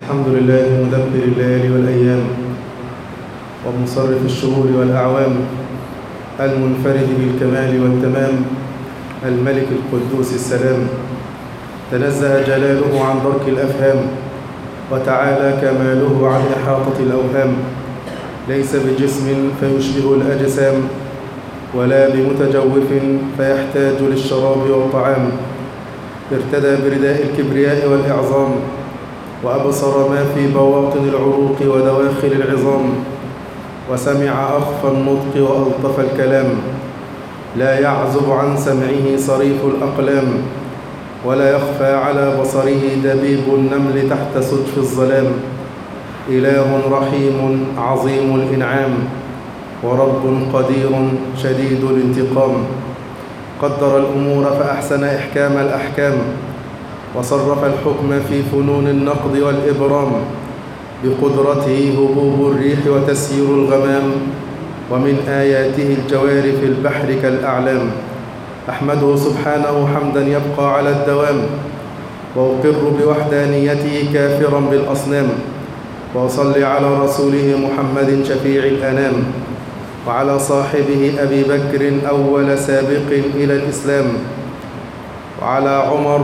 الحمد لله مدبر الليالي والأيام ومصرف الشهور والأعوام المنفرد بالكمال والتمام الملك القدوس السلام تنزه جلاله عن درك الأفهام وتعالى كماله عن إحاطة الأوهام ليس بجسم فيشبه الأجسام ولا بمتجوف فيحتاج للشراب والطعام ارتدى برداء الكبرياء والإعظام وأبصر ما في بواطن العروق ودواخل العظام وسمع أخفى النطق وألطف الكلام لا يعزب عن سمعه صريف الأقلام ولا يخفى على بصره دبيب النمل تحت سجف الظلام إله رحيم عظيم الإنعام ورب قدير شديد الانتقام قدر الأمور فأحسن إحكام الأحكام وصرف الحكم في فنون النقد والإبرام بقدرته هبوب الريح وتسيير الغمام ومن آياته الجوار في البحر كالأعلام أحمده سبحانه حمدا يبقى على الدوام وأقر بوحدانيته كافرا بالأصنام وأصلي على رسوله محمد شفيع الأنام وعلى صاحبه أبي بكر أول سابق إلى الإسلام وعلى عمر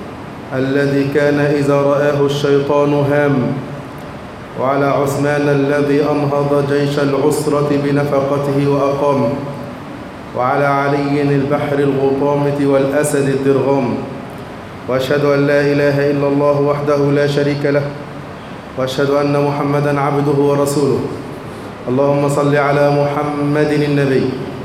الذي كان إذا رآه الشيطان هام وعلى عثمان الذي أنهض جيش العسرة بنفقته وأقام وعلى علي البحر الغطامة والأسد الدرغام وأشهد أن لا إله إلا الله وحده لا شريك له وأشهد أن محمدا عبده ورسوله اللهم صل على محمد النبي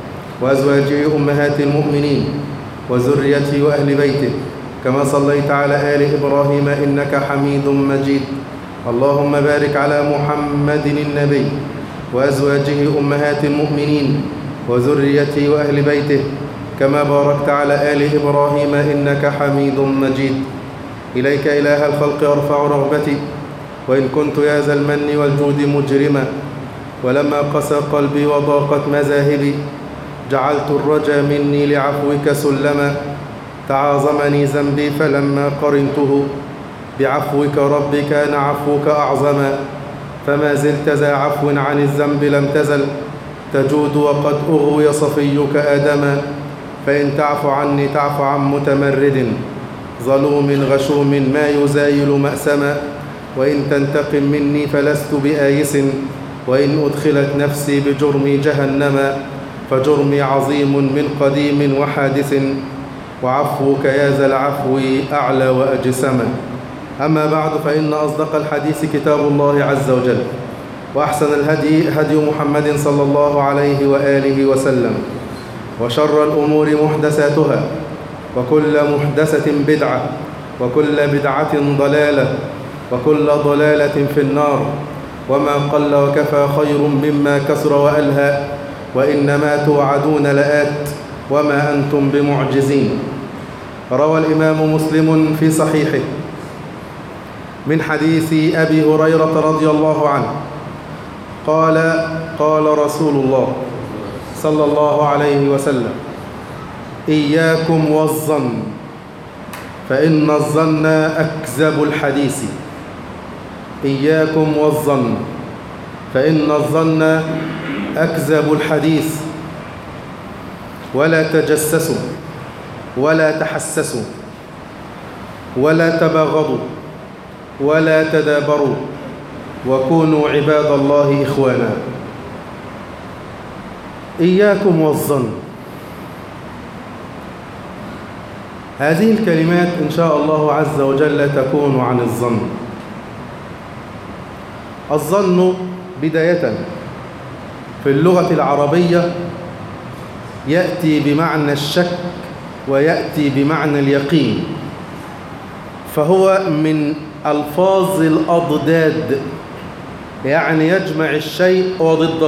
وأزواجه أمهات المؤمنين وذريته وأهل بيته كما صليت على آل إبراهيم إنك حميد مجيد اللهم بارك على محمد النبي وأزواجه أمهات المؤمنين وذريته وأهل بيته كما باركت على آل إبراهيم إنك حميد مجيد إليك إله الخلق أرفع رغبتي وإن كنت يا ذا المن والجود مجرما ولما قسى قلبي وضاقت مذاهبي جعلت الرجا مني لعفوك سلما تعاظمني ذنبي فلما قرنته بعفوك رب كان عفوك أعظما فما زلت ذا عفو عن الذنب لم تزل تجود وقد أغوي صفيك آدما فإن تعف عني تعف عن متمرد ظلوم غشوم ما يزايل مأسما وإن تنتقم مني فلست بآيس وإن أدخلت نفسي بجرمي جهنما فجرمي عظيم من قديم وحادث وعفوك يا ذا العفو أعلى وأجسما أما بعد فإن أصدق الحديث كتاب الله عز وجل وأحسن الهدي هدي محمد صلى الله عليه وآله وسلم وشر الأمور محدثاتها وكل محدثة بدعة وكل بدعة ضلالة وكل ضلالة في النار وما قل وكفى خير مما كسر وألهى وإنما توعدون لآت وما أنتم بمعجزين روى الإمام مسلم في صحيحه من حديث أبي هريرة رضي الله عنه قال قال رسول الله صلى الله عليه وسلم إياكم والظن فإن الظن أكذب الحديث إياكم والظن فإن الظن أكذب الحديث ولا تجسسوا ولا تحسسوا ولا تباغضوا ولا تدابروا وكونوا عباد الله إخوانا إياكم والظن هذه الكلمات إن شاء الله عز وجل تكون عن الظن الظن بداية في اللغة العربية يأتي بمعنى الشك ويأتي بمعنى اليقين فهو من ألفاظ الأضداد يعني يجمع الشيء وضده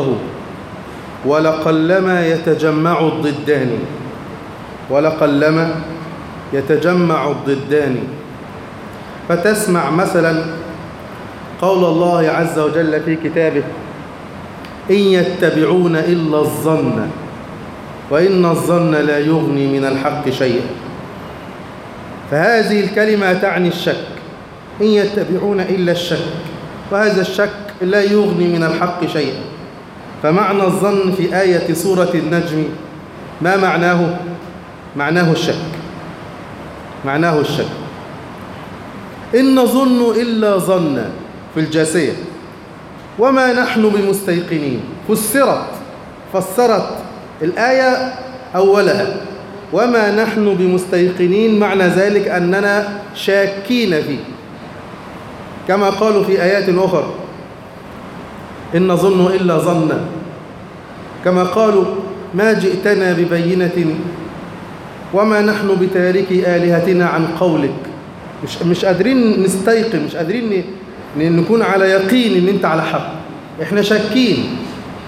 ولقلما يتجمع الضدان ولقلما يتجمع الضدان فتسمع مثلا قول الله عز وجل في كتابه إن يتبعون إلا الظن وإن الظن لا يغني من الحق شيئا فهذه الكلمة تعني الشك إن يتبعون إلا الشك وهذا الشك لا يغني من الحق شيئا فمعنى الظن في آية سورة النجم ما معناه معناه الشك معناه الشك إن نظن إلا ظنا في الجاسية وما نحن بمستيقنين فسرت فسرت الآية أولها وما نحن بمستيقنين معنى ذلك أننا شاكين فيه كما قالوا في آيات أخرى إن نظن إلا ظنا كما قالوا ما جئتنا ببينة وما نحن بتارك آلهتنا عن قولك مش, مش قادرين نستيقن مش قادرين نكون على يقين ان انت على حق احنا شاكين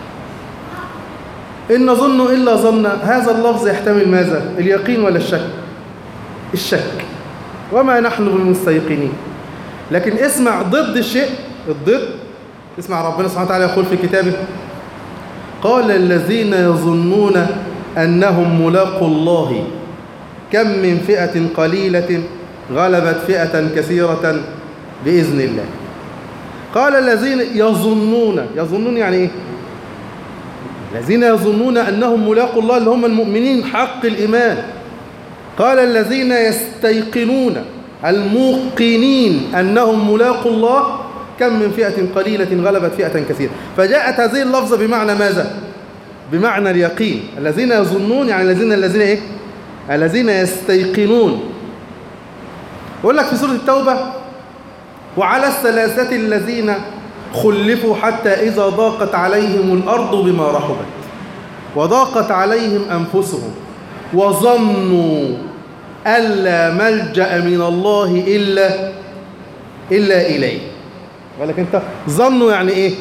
إن نظن إلا ظن هذا اللفظ يحتمل ماذا اليقين ولا الشك الشك وما نحن بالمستيقنين لكن اسمع ضد الشيء الضد اسمع ربنا سبحانه وتعالى يقول في كتابه قال الذين يظنون أنهم ملاقوا الله كم من فئة قليلة غلبت فئة كثيرة بإذن الله قال الذين يظنون يظنون يعني إيه الذين يظنون أنهم ملاقوا الله اللي هم المؤمنين حق الإيمان قال الذين يستيقنون الموقنين أنهم ملاقوا الله كم من فئة قليلة غلبت فئة كثيرة فجاءت هذه اللفظة بمعنى ماذا بمعنى اليقين الذين يظنون يعني الذين الذين إيه الذين يستيقنون يقول لك في سورة التوبة وعلى الثلاثة الذين خلفوا حتى إذا ضاقت عليهم الأرض بما رحبت وضاقت عليهم أنفسهم وظنوا ألا ملجأ من الله إلا إلا إليه ولكن أنت ظنوا يعني إيه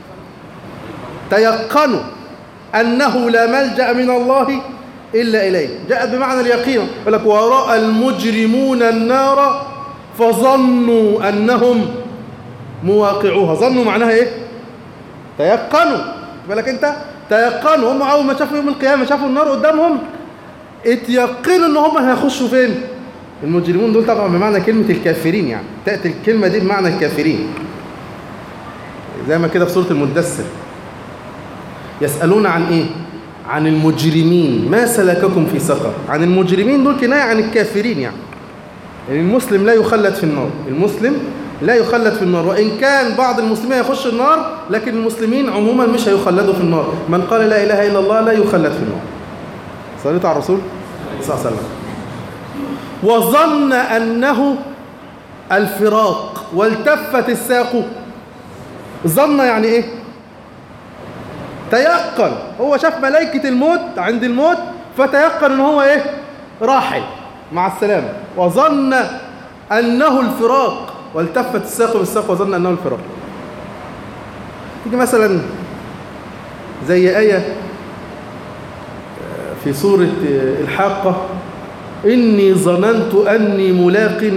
تيقنوا أنه لا ملجأ من الله إلا إليه جاءت بمعنى اليقين يقول لك ورأى المجرمون النار فظنوا أنهم مواقعوها ظنوا معناها إيه تيقنوا بالك أنت تيقنوا هم أول ما شافوا يوم القيامة شافوا النار قدامهم اتيقنوا ان هم هيخشوا فين المجرمون دول طبعا بمعنى كلمة الكافرين يعني تأتي الكلمة دي بمعنى الكافرين زي ما كده في سورة المدثر يسألون عن ايه عن المجرمين ما سلككم في سقر عن المجرمين دول كناية عن الكافرين يعني يعني المسلم لا يخلد في النار المسلم لا يخلد في النار وإن كان بعض المسلمين يخش النار لكن المسلمين عموما مش هيخلدوا في النار من قال لا إله إلا الله لا يخلد في النار صليت على الرسول صلى الله عليه وسلم وظن أنه الفراق والتفت الساق ظن يعني إيه تيقن هو شاف ملائكة الموت عند الموت فتيقن ان هو ايه راحل مع السلامة وظن انه الفراق والتفت الساق بالساق وظن انه الفراق تيجي مثلا زي آية في سورة الحاقة إني ظننت أني ملاق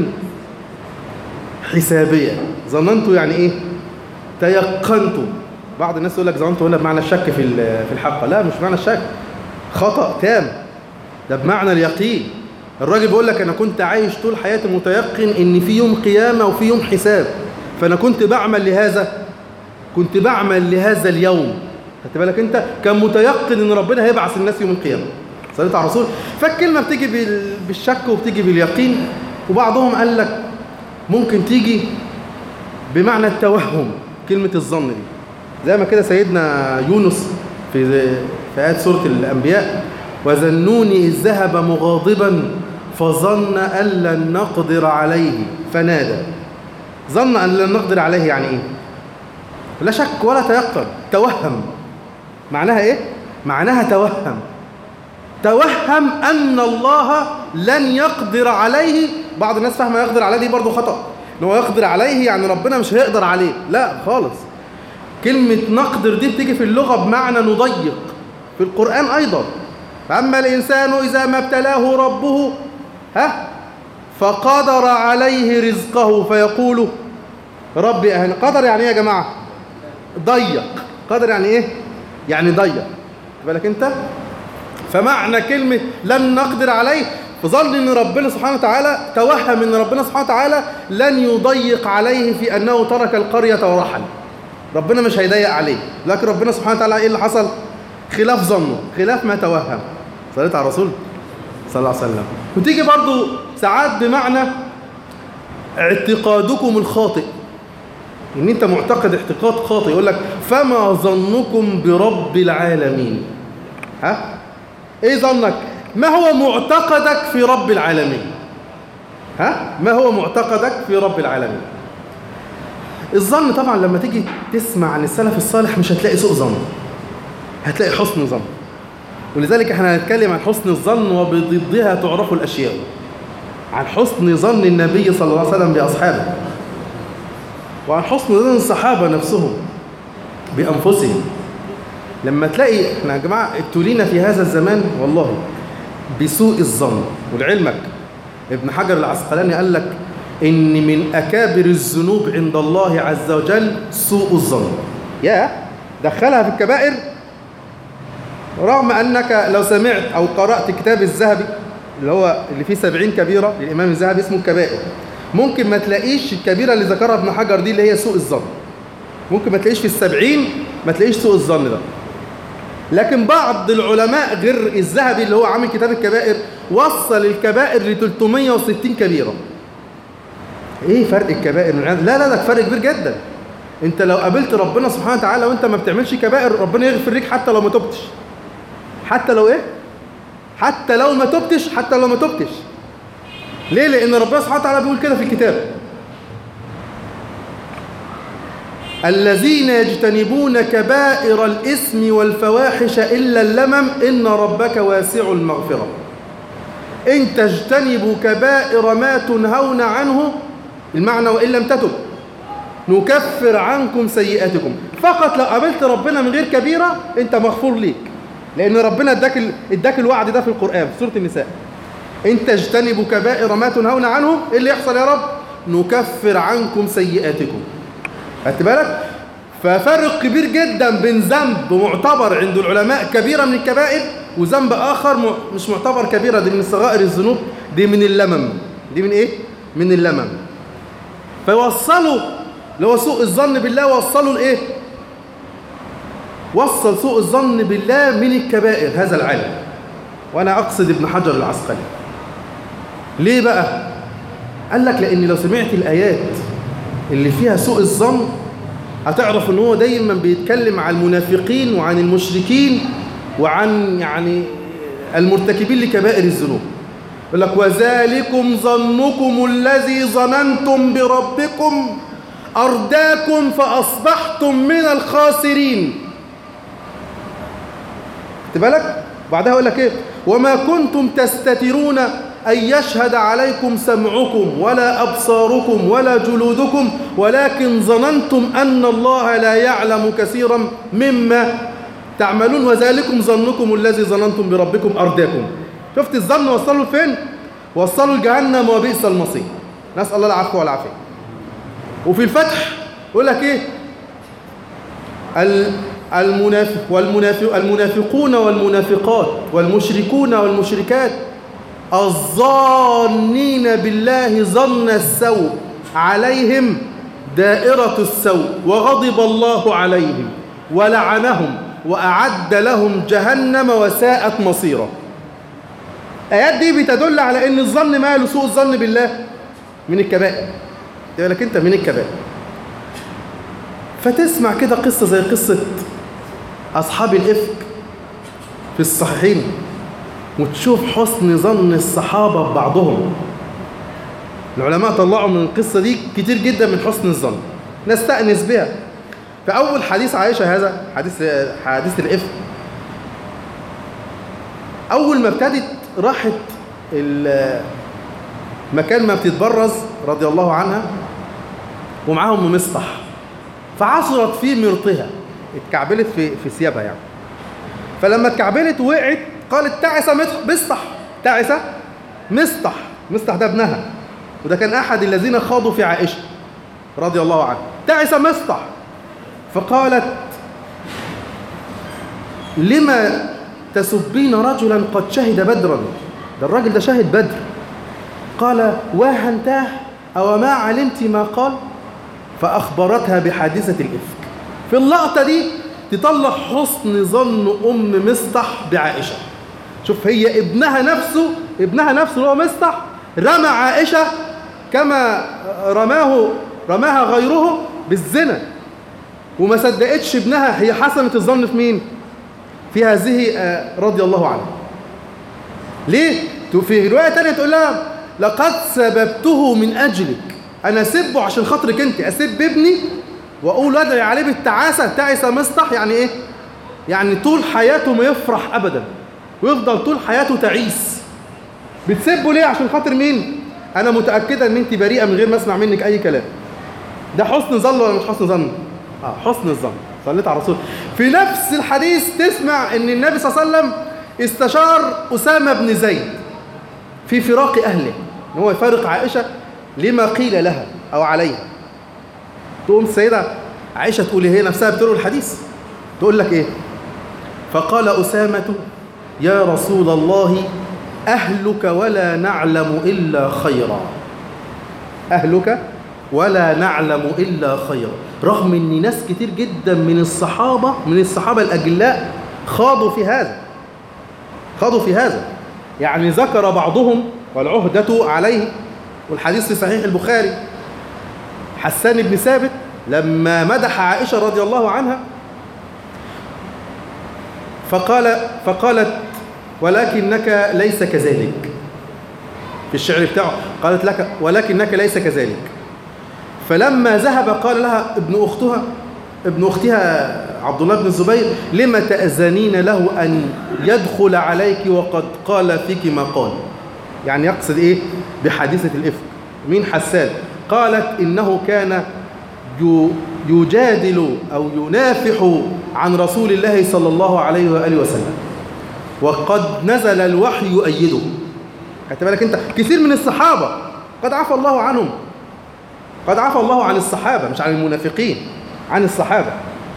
حسابية ظننت يعني إيه تيقنت بعض الناس يقول لك ظننت هنا بمعنى الشك في في الحق لا مش معنى الشك خطأ تام ده بمعنى اليقين الراجل بيقول لك أنا كنت عايش طول حياتي متيقن إن في يوم قيامة وفي يوم حساب فأنا كنت بعمل لهذا كنت بعمل لهذا اليوم خدت بالك أنت كان متيقن إن ربنا هيبعث الناس يوم القيامة صليت على الرسول فالكلمة بتيجي بالشك وبتيجي باليقين وبعضهم قال لك ممكن تيجي بمعنى التوهم كلمة الظن دي زي ما كده سيدنا يونس في في آيات سورة الأنبياء وذنوني إذ ذهب مغاضبا فظن أن لن نقدر عليه فنادى ظن أن لن نقدر عليه يعني إيه لا شك ولا تيقن توهم معناها إيه معناها توهم توهم أن الله لن يقدر عليه بعض الناس فاهمة يقدر عليه دي برضو خطأ ان هو يقدر عليه يعني ربنا مش هيقدر عليه لا خالص كلمة نقدر دي بتيجي في اللغة بمعنى نضيق في القرآن أيضا فأما الإنسان إذا ما ابتلاه ربه ها فقدر عليه رزقه فيقول ربي أهن قدر يعني إيه يا جماعة ضيق قدر يعني إيه يعني ضيق بالك أنت فمعنى كلمة لن نقدر عليه فظن ان ربنا سبحانه وتعالى توهم ان ربنا سبحانه وتعالى لن يضيق عليه في انه ترك القرية ورحل ربنا مش هيضيق عليه لكن ربنا سبحانه وتعالى ايه اللي حصل خلاف ظنه خلاف ما توهم صليت على الرسول صلى الله عليه وسلم وتيجي برضو ساعات بمعنى اعتقادكم الخاطئ ان انت معتقد اعتقاد خاطئ يقول لك فما ظنكم برب العالمين ها ايه ظنك ما هو معتقدك في رب العالمين ها ما هو معتقدك في رب العالمين الظن طبعا لما تيجي تسمع عن السلف الصالح مش هتلاقي سوء ظن هتلاقي حسن ظن ولذلك احنا هنتكلم عن حسن الظن وبضدها تعرف الاشياء عن حسن ظن النبي صلى الله عليه وسلم باصحابه وعن حسن ظن الصحابه نفسهم بانفسهم لما تلاقي احنا يا جماعه ابتلينا في هذا الزمان والله بسوء الظن ولعلمك ابن حجر العسقلاني قال لك ان من اكابر الذنوب عند الله عز وجل سوء الظن يا دخلها في الكبائر رغم انك لو سمعت او قرات كتاب الذهبي اللي هو اللي فيه سبعين كبيره للامام الذهبي اسمه الكبائر ممكن ما تلاقيش الكبيره اللي ذكرها ابن حجر دي اللي هي سوء الظن ممكن ما تلاقيش في السبعين ما تلاقيش سوء الظن ده لكن بعض العلماء غير الذهبي اللي هو عامل كتاب الكبائر وصل الكبائر ل 360 كبيرة ايه فرق الكبائر من العالم؟ لا لا ده فرق كبير جدا انت لو قابلت ربنا سبحانه وتعالى وانت ما بتعملش كبائر ربنا يغفر ليك حتى لو ما تبتش حتى لو ايه حتى لو ما تبتش حتى لو ما تبتش ليه لان ربنا سبحانه وتعالى بيقول كده في الكتاب الذين يجتنبون كبائر الإثم والفواحش إلا اللمم إن ربك واسع المغفرة إن تجتنبوا كبائر ما تنهون عنه المعنى وإن لم تتب نكفر عنكم سيئاتكم فقط لو قابلت ربنا من غير كبيرة أنت مغفور ليك لأن ربنا اداك اداك الوعد ده في القرآن في سورة النساء إن تجتنبوا كبائر ما تنهون عنه إيه اللي يحصل يا رب نكفر عنكم سيئاتكم خدت بالك ففرق كبير جدا بين ذنب معتبر عند العلماء كبيرة من الكبائر وذنب آخر مش معتبر كبيرة دي من صغائر الذنوب دي من اللمم دي من إيه؟ من اللمم فيوصلوا اللي هو سوء الظن بالله وصلوا لإيه؟ وصل سوء الظن بالله من الكبائر هذا العالم وأنا أقصد ابن حجر العسقلي ليه بقى؟ قال لك لأن لو سمعت الآيات اللي فيها سوء الظن هتعرف ان هو دايما بيتكلم عن المنافقين وعن المشركين وعن يعني المرتكبين لكبائر الذنوب يقول لك وذلكم ظنكم الذي ظننتم بربكم أرداكم فأصبحتم من الخاسرين خد بالك بعدها يقول لك ايه وما كنتم تستترون أن يشهد عليكم سمعكم ولا أبصاركم ولا جلودكم ولكن ظننتم أن الله لا يعلم كثيرا مما تعملون وذلكم ظنكم الذي ظننتم بربكم أرداكم شفت الظن وصلوا فين؟ وصلوا لجهنم وبئس المصير نسأل الله العفو والعافية وفي الفتح يقول لك إيه المنافق والمنافق المنافقون والمنافقات والمشركون والمشركات الظانين بالله ظن السوء عليهم دائرة السوء وغضب الله عليهم ولعنهم وأعد لهم جهنم وساءت مصيرا آيات دي بتدل على أن الظن ماله سوء الظن بالله من الكبائر يقول لك أنت من الكبائر فتسمع كده قصة زي قصة أصحاب الإفك في الصحيحين وتشوف حسن ظن الصحابة ببعضهم العلماء طلعوا من القصة دي كتير جدا من حسن الظن نستأنس بها فأول حديث عائشة هذا حديث حديث الإفك أول ما ابتدت راحت مكان ما بتتبرز رضي الله عنها ومعاهم مصطح فعصرت في مرطها اتكعبلت في في ثيابها يعني فلما اتكعبلت وقعت قالت تعس مصطح تعس مصطح مصطح ده ابنها وده كان أحد الذين خاضوا في عائشة رضي الله عنها تعس مصطح فقالت لما تسبين رجلا قد شهد بدرا ده الراجل ده شاهد بدر قال واهنتاه أو ما علمت ما قال فأخبرتها بحادثة الإفك في اللقطة دي تطلع حسن ظن أم مصطح بعائشة شوف هي ابنها نفسه ابنها نفسه اللي هو مصطح رمى عائشة كما رماه رماها غيره بالزنا وما صدقتش ابنها هي حسنت الظن في مين في هذه رضي الله عنها ليه في رواية تانية تقول لها لقد سببته من أجلك أنا أسبه عشان خاطرك أنت أسب ابني وأقول أدعي عليه بالتعاسة تعس مصطح يعني إيه يعني طول حياته ما يفرح أبدا ويفضل طول حياته تعيس بتسبه ليه عشان خاطر مين أنا متأكدة أن أنت بريئة من غير ما أسمع منك أي كلام ده حسن ظن ولا مش حسن ظن آه حسن الظن صليت على الرسول في نفس الحديث تسمع أن النبي صلى الله عليه وسلم استشار أسامة بن زيد في فراق أهله ان هو يفارق عائشة لما قيل لها أو عليها تقوم السيدة عائشة تقول هي نفسها بتقول الحديث تقول لك إيه فقال أسامة يا رسول الله أهلك ولا نعلم إلا خيرا أهلك ولا نعلم إلا خيرا رغم أن ناس كتير جدا من الصحابة من الصحابة الأجلاء خاضوا في هذا خاضوا في هذا يعني ذكر بعضهم والعهدة عليه والحديث في صحيح البخاري حسان بن ثابت لما مدح عائشة رضي الله عنها فقال فقالت ولكنك ليس كذلك في الشعر بتاعه قالت لك ولكنك ليس كذلك فلما ذهب قال لها ابن أختها ابن أختها عبد الله بن الزبير لما تأذنين له أن يدخل عليك وقد قال فيك ما قال يعني يقصد إيه بحادثة الإفك مين حسان قالت إنه كان يجادل أو ينافح عن رسول الله صلى الله عليه وآله وسلم وقد نزل الوحي يؤيده خدت بالك انت كثير من الصحابة قد عفى الله عنهم قد عفى الله عن الصحابة مش عن المنافقين عن الصحابة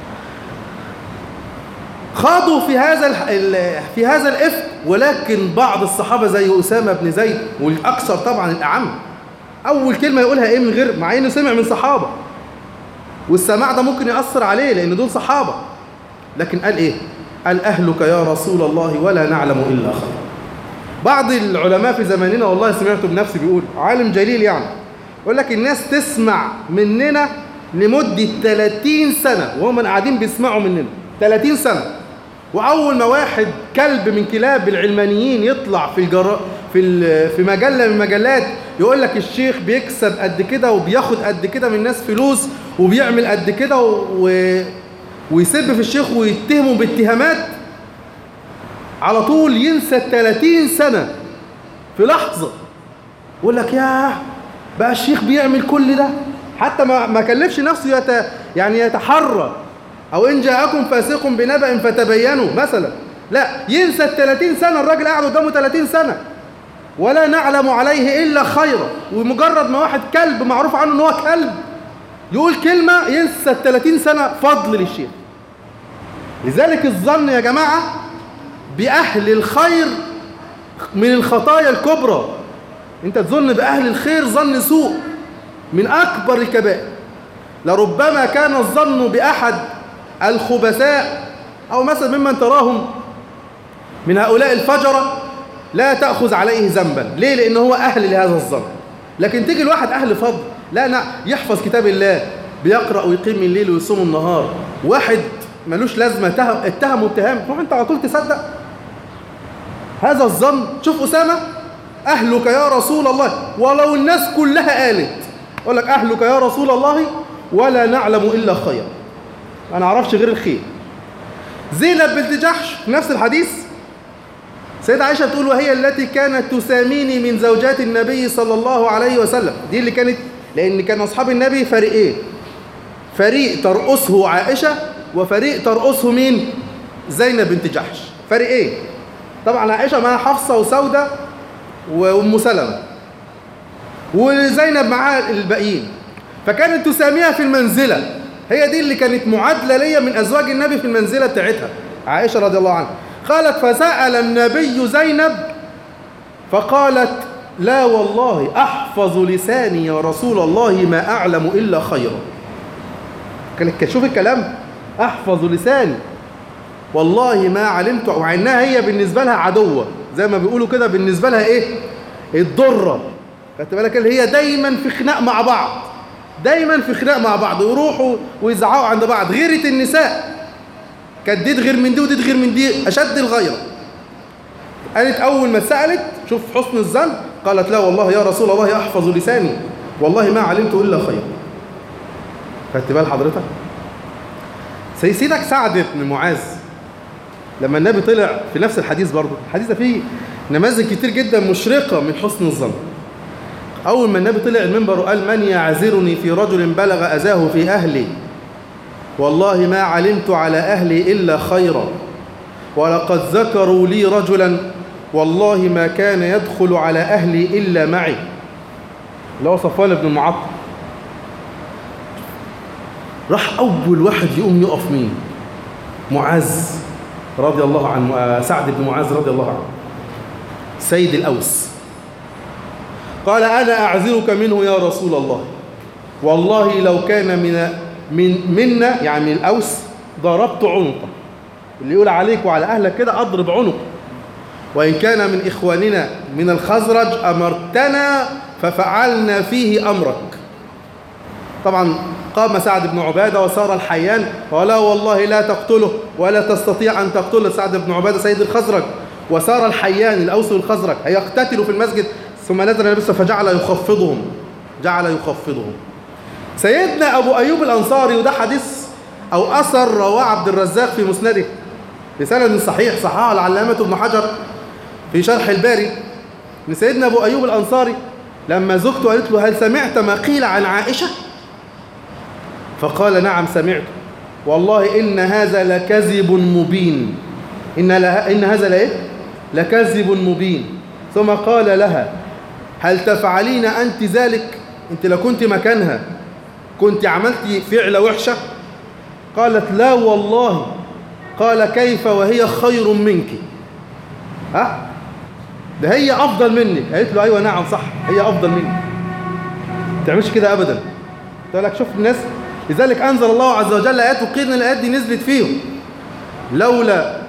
خاضوا في هذا في هذا الإفك ولكن بعض الصحابة زي أسامة بن زيد والأكثر طبعا الأعم أول كلمة يقولها إيه من غير مع إنه سمع من صحابة والسماع ده ممكن يأثر عليه لأن دول صحابة لكن قال إيه قال أهلك يا رسول الله ولا نعلم إلا خير بعض العلماء في زماننا والله سمعته بنفسي بيقول عالم جليل يعني يقول لك الناس تسمع مننا لمدة 30 سنة وهم قاعدين بيسمعوا مننا 30 سنة وأول ما واحد كلب من كلاب العلمانيين يطلع في الجر... في ال... في مجلة من المجلات يقول لك الشيخ بيكسب قد كده وبياخد قد كده من الناس فلوس وبيعمل قد كده و... ويسب في الشيخ ويتهمه باتهامات على طول ينسى 30 سنة في لحظة يقول لك ياه بقى الشيخ بيعمل كل ده حتى ما ما كلفش نفسه يت يعني يتحرى او ان جاءكم فاسق بنبأ فتبينوا مثلا لا ينسى ال 30 سنه الراجل قاعد قدامه 30 سنه ولا نعلم عليه الا خيرا ومجرد ما واحد كلب معروف عنه ان هو كلب يقول كلمه ينسى ال 30 سنه فضل للشيخ لذلك الظن يا جماعه باهل الخير من الخطايا الكبرى انت تظن باهل الخير ظن سوء من أكبر الكبائر لربما كان الظن بأحد الخبثاء أو مثلا ممن تراهم من هؤلاء الفجرة لا تأخذ عليه ذنبا ليه؟ لأنه هو أهل لهذا الظن لكن تيجي الواحد أهل فضل لا لا يحفظ كتاب الله بيقرأ ويقيم الليل ويصوم النهار واحد ملوش لازمة اتهمه اتهام تروح انت على طول تصدق هذا الظن شوف أسامة أهلك يا رسول الله ولو الناس كلها قالت يقول لك أهلك يا رسول الله ولا نعلم إلا خير أنا أعرفش غير الخير زينب بنت جحش في نفس الحديث سيدة عائشة تقول وهي التي كانت تساميني من زوجات النبي صلى الله عليه وسلم دي اللي كانت لأن كان أصحاب النبي فريقين فريق ترقصه عائشة وفريق ترقصه مين زينب بنت جحش فريقين طبعا عائشة معاها حفصة وسودة وأم سلمة وزينب معاها الباقيين فكانت تساميها في المنزلة هي دي اللي كانت معادلة ليا من أزواج النبي في المنزلة بتاعتها عائشة رضي الله عنها قالت فسأل النبي زينب فقالت لا والله أحفظ لساني يا رسول الله ما أعلم إلا خيرا كانت شوف الكلام أحفظ لساني والله ما علمت مع انها هي بالنسبة لها عدوة زي ما بيقولوا كده بالنسبة لها ايه الضرة خدت بالك اللي هي دايما في خناق مع بعض دايما في خناق مع بعض ويروحوا ويزعقوا عند بعض غيرة النساء كانت دي تغير من دي ودي تغير من دي اشد الغيرة قالت اول ما سألت شوف حسن الظن قالت لا والله يا رسول الله احفظ لساني والله ما علمت الا خير خدت بال حضرتك سيدك سعد بن معاذ لما النبي طلع في نفس الحديث برضه الحديث ده فيه نماذج كتير جدا مشرقة من حسن الظن أول ما النبي طلع المنبر وقال من يعذرني في رجل بلغ أذاه في أهلي والله ما علمت على أهلي إلا خيرا ولقد ذكروا لي رجلا والله ما كان يدخل على أهلي إلا معي اللي هو صفوان بن المعطل راح أول واحد يقوم يقف مين معاذ رضي الله عنه سعد بن معاذ رضي الله عنه سيد الأوس قال أنا أعذرك منه يا رسول الله والله لو كان من من منا يعني من الأوس ضربت عنقه اللي يقول عليك وعلى أهلك كده أضرب عنقه وإن كان من إخواننا من الخزرج أمرتنا ففعلنا فيه أمرك طبعا قام سعد بن عبادة وصار الحيان ولا والله لا تقتله ولا تستطيع أن تقتله سعد بن عبادة سيد الخزرج وصار الحيان الأوس والخزرج هيقتتلوا في المسجد ثم نزل النبي فجعل يخفضهم جعل يخفضهم سيدنا أبو أيوب الأنصاري وده حديث أو أثر رواه عبد الرزاق في مسنده بسند صحيح صححه العلامة ابن حجر في شرح الباري ان سيدنا أبو أيوب الأنصاري لما زوجته قالت له هل سمعت ما قيل عن عائشة فقال نعم سمعت والله إن هذا لكذب مبين إن, لها إن هذا لإيه؟ لكذب مبين ثم قال لها هل تفعلين أنت ذلك أنت لو كنت مكانها كنت عملت فعلة وحشة قالت لا والله قال كيف وهي خير منك ها ده هي أفضل منك قالت له أيوة نعم صح هي أفضل منك تعملش كده أبدا تقول لك شوف الناس لذلك أنزل الله عز وجل آيات وقيل الآيات دي نزلت فيهم لولا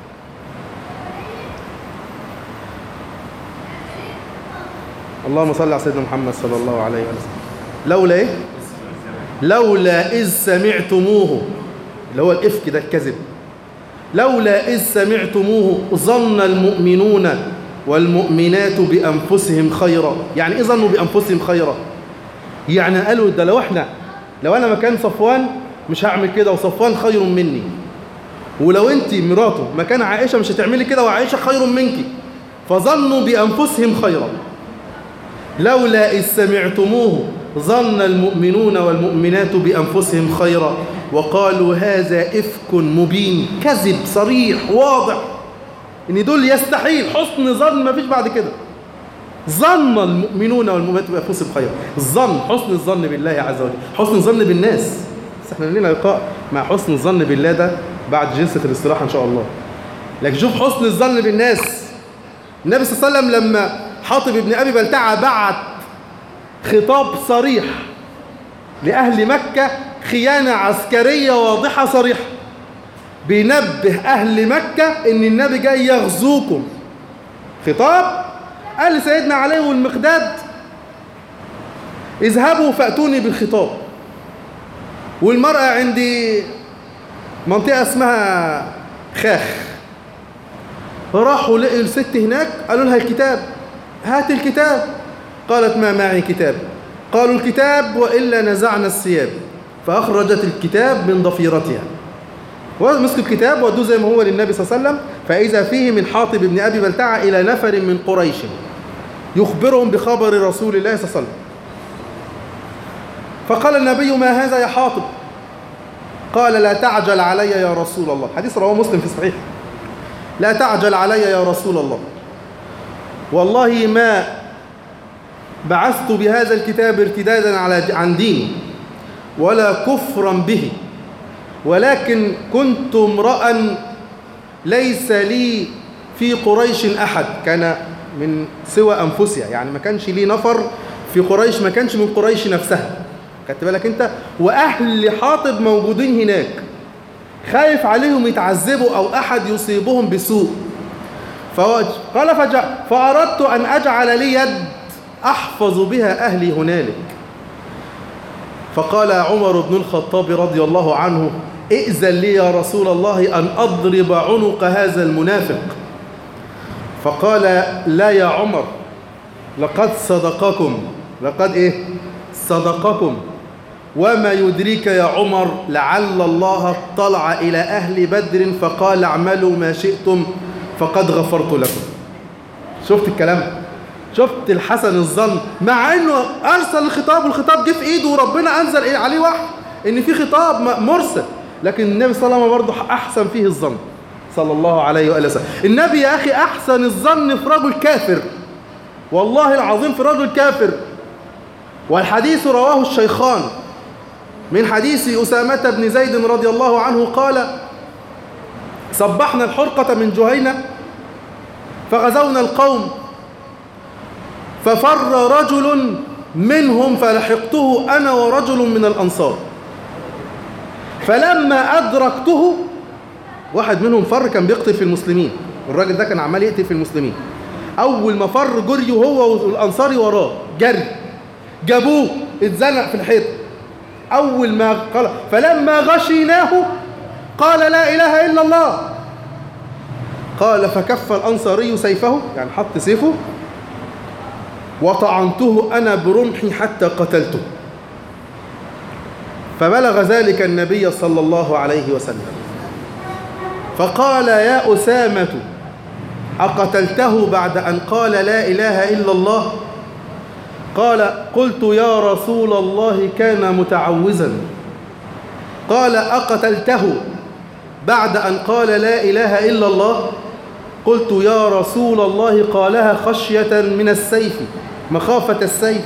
اللهم صل على سيدنا محمد صلى الله عليه وسلم لولا ايه لولا إذ سمعتموه اللي هو الإفك ده الكذب لولا إذ سمعتموه ظن المؤمنون والمؤمنات بأنفسهم خيرا يعني إيه ظنوا بأنفسهم خيرا يعني قالوا ده لو احنا لو أنا مكان صفوان مش هعمل كده وصفوان خير مني ولو انت مراته مكان عائشة مش هتعملي كده وعائشة خير منك فظنوا بأنفسهم خيرا لولا إذ سمعتموه ظن المؤمنون والمؤمنات بأنفسهم خيرا وقالوا هذا إفك مبين كذب صريح واضح إن دول يستحيل حسن ظن ما فيش بعد كده ظن المؤمنون والمؤمنات بأنفسهم خيرا الظن حسن الظن بالله عز وجل حسن الظن بالناس بس احنا لنا لقاء مع حسن الظن بالله ده بعد جلسة الاستراحة إن شاء الله لكن شوف حسن الظن بالناس النبي صلى الله عليه وسلم لما حاطب ابن أبي بلتعة بعت خطاب صريح لأهل مكة خيانة عسكرية واضحة صريحة بينبه أهل مكة إن النبي جاي يغزوكم خطاب قال لسيدنا علي والمقداد اذهبوا فأتوني بالخطاب والمرأة عندي منطقة اسمها خاخ راحوا لقوا الست هناك قالوا لها الكتاب هات الكتاب قالت ما معي كتاب قالوا الكتاب وإلا نزعنا الثياب فأخرجت الكتاب من ضفيرتها ومسك الكتاب ودوه زي ما هو للنبي صلى الله عليه وسلم فإذا فيه من حاطب بن أبي بلتعة إلى نفر من قريش يخبرهم بخبر رسول الله صلى الله عليه وسلم فقال النبي ما هذا يا حاطب قال لا تعجل علي يا رسول الله حديث رواه مسلم في صحيح لا تعجل علي يا رسول الله والله ما بعثت بهذا الكتاب ارتدادا على عن ديني ولا كفرا به ولكن كنت امرأ ليس لي في قريش أحد كان من سوى أنفسها يعني ما كانش ليه نفر في قريش ما كانش من قريش نفسها خدت بالك انت وأهل حاطب موجودين هناك خايف عليهم يتعذبوا أو أحد يصيبهم بسوء قال فجاء فأردت أن أجعل لي يد أحفظ بها أهلي هنالك فقال عمر بن الخطاب رضي الله عنه ائذن لي يا رسول الله أن أضرب عنق هذا المنافق فقال لا يا عمر لقد صدقكم لقد إيه صدقكم وما يدريك يا عمر لعل الله اطلع إلى أهل بدر فقال اعملوا ما شئتم فقد غفرت لكم شفت الكلام شفت الحسن الظن مع انه ارسل الخطاب والخطاب جه في ايده وربنا انزل إيه عليه وحي ان في خطاب مرسل لكن النبي صلى الله عليه وسلم برضه احسن فيه الظن صلى الله عليه واله وسلم النبي يا اخي احسن الظن في رجل كافر والله العظيم في رجل كافر والحديث رواه الشيخان من حديث أسامة بن زيد رضي الله عنه قال صبحنا الحرقة من جهينة فغزونا القوم ففر رجل منهم فلحقته أنا ورجل من الأنصار فلما أدركته واحد منهم فر كان بيقتل في المسلمين والراجل ده كان عمال يقتل في المسلمين أول ما فر جري هو والأنصاري وراه جري جابوه اتزنق في الحيط أول ما قال فلما غشيناه قال لا إله إلا الله قال فكف الأنصاري سيفه يعني حط سيفه وطعنته أنا برمحي حتى قتلته فبلغ ذلك النبي صلى الله عليه وسلم فقال يا أسامة أقتلته بعد أن قال لا إله إلا الله قال قلت يا رسول الله كان متعوزا قال أقتلته بعد أن قال لا إله إلا الله قلت يا رسول الله قالها خشية من السيف مخافة السيف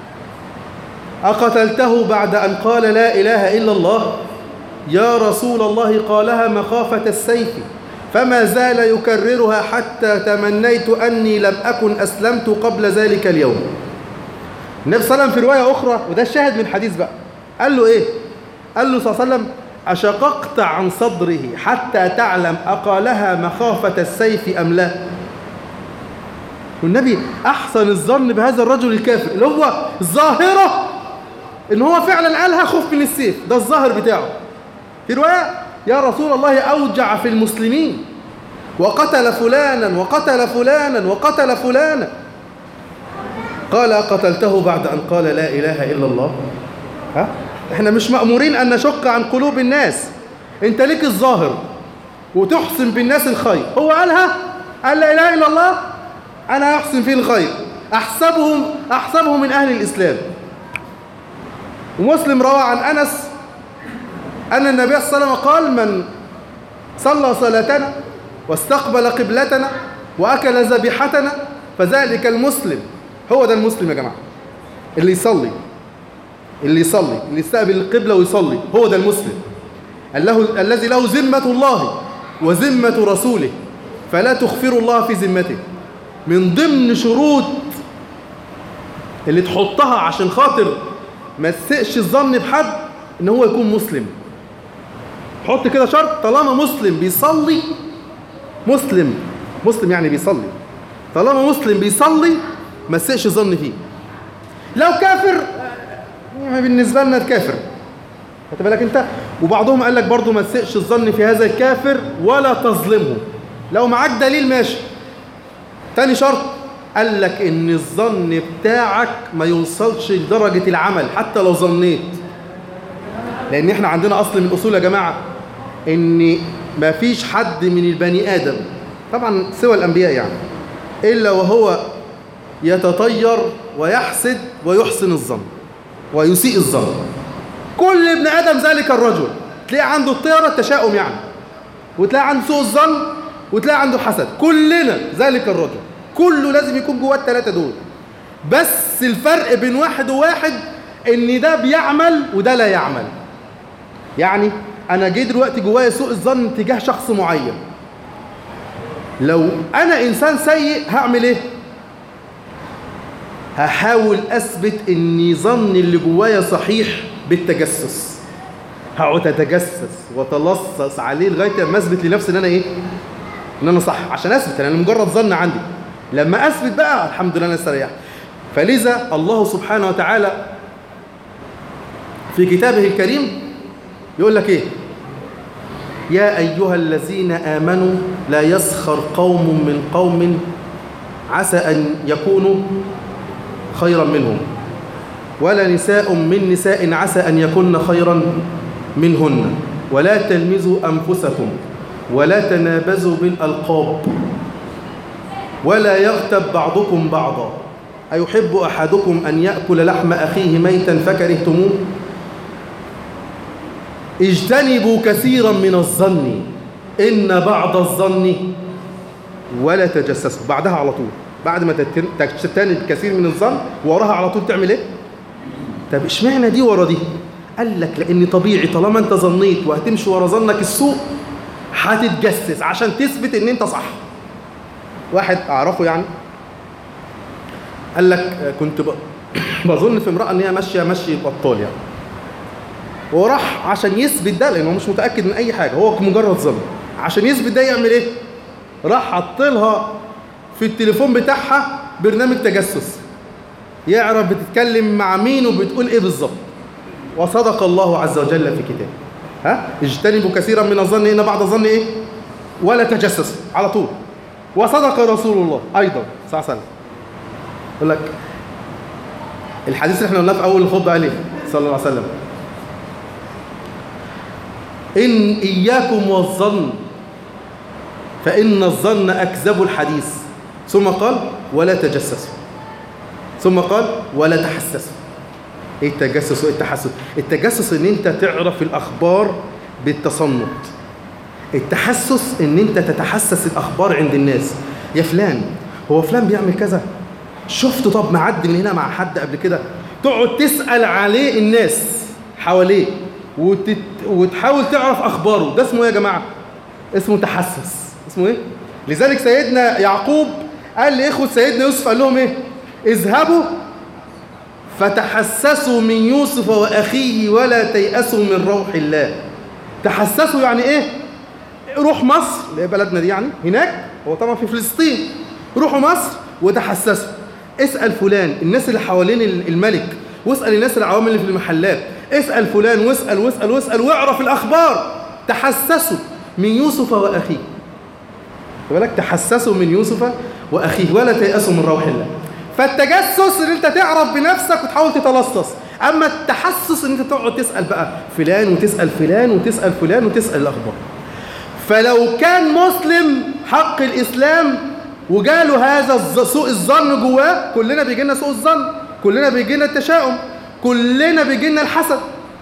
أقتلته بعد أن قال لا إله إلا الله يا رسول الله قالها مخافة السيف فما زال يكررها حتى تمنيت أني لم أكن أسلمت قبل ذلك اليوم النبي صلى الله عليه وسلم في رواية أخرى وده الشاهد من الحديث بقى قال له إيه قال له صلى الله عليه وسلم أشققت عن صدره حتى تعلم أقالها مخافة السيف أم لا والنبي أحسن الظن بهذا الرجل الكافر اللي هو ظاهرة إن هو فعلا قالها خوف من السيف ده الظاهر بتاعه في رواية يا رسول الله أوجع في المسلمين وقتل فلانا وقتل فلانا وقتل فلانا قال قتلته بعد أن قال لا إله إلا الله ها؟ احنا مش مأمورين أن نشق عن قلوب الناس انت ليك الظاهر وتحسن بالناس الخير هو قالها قال لا إله إلا الله أنا أحسن فيه الخير أحسبهم أحسبه من أهل الإسلام ومسلم روى عن أنس أن النبي صلى الله عليه وسلم قال من صلى صلاتنا واستقبل قبلتنا وأكل ذبيحتنا فذلك المسلم هو ده المسلم يا جماعة اللي يصلي اللي يصلي اللي يستقبل القبلة ويصلي هو ده المسلم الله الذي له ذمة الله وذمة رسوله فلا تخفروا الله في ذمته من ضمن شروط اللي تحطها عشان خاطر ما تسئش الظن بحد ان هو يكون مسلم حط كده شرط طالما مسلم بيصلي مسلم مسلم يعني بيصلي طالما مسلم بيصلي ما تسئش ظن فيه لو كافر بالنسبة لنا كافر خدت بالك انت وبعضهم قال لك برضه ما تسئش الظن في هذا الكافر ولا تظلمه لو معاك دليل ماشي تاني شرط قال لك ان الظن بتاعك ما يوصلش لدرجة العمل حتى لو ظنيت لان احنا عندنا اصل من الاصول يا جماعة ان ما فيش حد من البني ادم طبعا سوى الانبياء يعني الا وهو يتطير ويحسد ويحسن الظن ويسيء الظن كل ابن ادم ذلك الرجل تلاقي عنده الطيرة التشاؤم يعني وتلاقي عنده سوء الظن وتلاقي عنده حسد كلنا ذلك الرجل كله لازم يكون جواه الثلاثة دول بس الفرق بين واحد وواحد ان ده بيعمل وده لا يعمل يعني انا جه دلوقتي جوايا سوء الظن تجاه شخص معين لو انا انسان سيء هعمل ايه هحاول اثبت ان ظني اللي جوايا صحيح بالتجسس هقعد اتجسس واتلصص عليه لغايه ما اثبت لنفسي ان انا ايه ان انا صح عشان اثبت انا مجرد ظن عندي لما اثبت بقى الحمد لله انا استريحت فلذا الله سبحانه وتعالى في كتابه الكريم يقول لك ايه يا ايها الذين امنوا لا يسخر قوم من قوم عسى ان يكونوا خيرا منهم ولا نساء من نساء عسى ان يكن خيرا منهن ولا تلمزوا انفسكم ولا تنابزوا بالالقاب ولا يغتب بعضكم بعضا أيحب أحدكم أن يأكل لحم أخيه ميتا فكرهتموه اجتنبوا كثيرا من الظن إن بعض الظن ولا تجسسوا بعدها على طول بعد ما تجتنب كثير من الظن وراها على طول تعمل ايه طب اشمعنى دي ورا دي قال لك لان طبيعي طالما انت ظنيت وهتمشي ورا ظنك السوء هتتجسس عشان تثبت ان انت صح واحد اعرفه يعني قال لك كنت ب... بظن في امراه ان هي ماشيه مشي بطال يعني وراح عشان يثبت ده لانه مش متاكد من اي حاجه هو مجرد ظن عشان يثبت ده يعمل ايه راح حط لها في التليفون بتاعها برنامج تجسس يعرف بتتكلم مع مين وبتقول ايه بالظبط وصدق الله عز وجل في كتابه ها اجتنبوا كثيرا من الظن ان بعض الظن ايه ولا تجسسوا على طول وصدق رسول الله ايضا صلى الله عليه وسلم يقول لك الحديث اللي احنا قلناه في اول الخطبه قال ايه صلى الله عليه وسلم ان اياكم والظن فان الظن اكذب الحديث ثم قال ولا تجسسوا ثم قال ولا تحسسوا ايه التجسس وايه التحسس التجسس ان انت تعرف الاخبار بالتصنت التحسس ان انت تتحسس الاخبار عند الناس يا فلان هو فلان بيعمل كذا شفته طب معدي من هنا مع حد قبل كده تقعد تسال عليه الناس حواليه وتت... وتحاول تعرف اخباره ده اسمه ايه يا جماعه اسمه تحسس اسمه ايه لذلك سيدنا يعقوب قال لاخوه سيدنا يوسف قال لهم ايه اذهبوا فتحسسوا من يوسف واخيه ولا تيأسوا من روح الله تحسسوا يعني ايه روح مصر اللي هي بلدنا دي يعني هناك هو طبعا في فلسطين روحوا مصر وتحسسوا اسأل فلان الناس اللي حوالين الملك واسأل الناس العوام اللي في المحلات اسأل فلان واسأل واسأل واسأل واعرف الأخبار تحسسوا من يوسف وأخيه بالك تحسسوا من يوسف وأخيه ولا تيأسوا من روح الله فالتجسس ان انت تعرف بنفسك وتحاول تتلصص اما التحسس ان انت تقعد تسال بقى فلان وتسال فلان وتسال فلان وتسال الاخبار فلو كان مسلم حق الاسلام وجاله هذا سوء الظن جواه كلنا بيجي لنا سوء الظن كلنا بيجي لنا التشاؤم كلنا بيجي لنا الحسد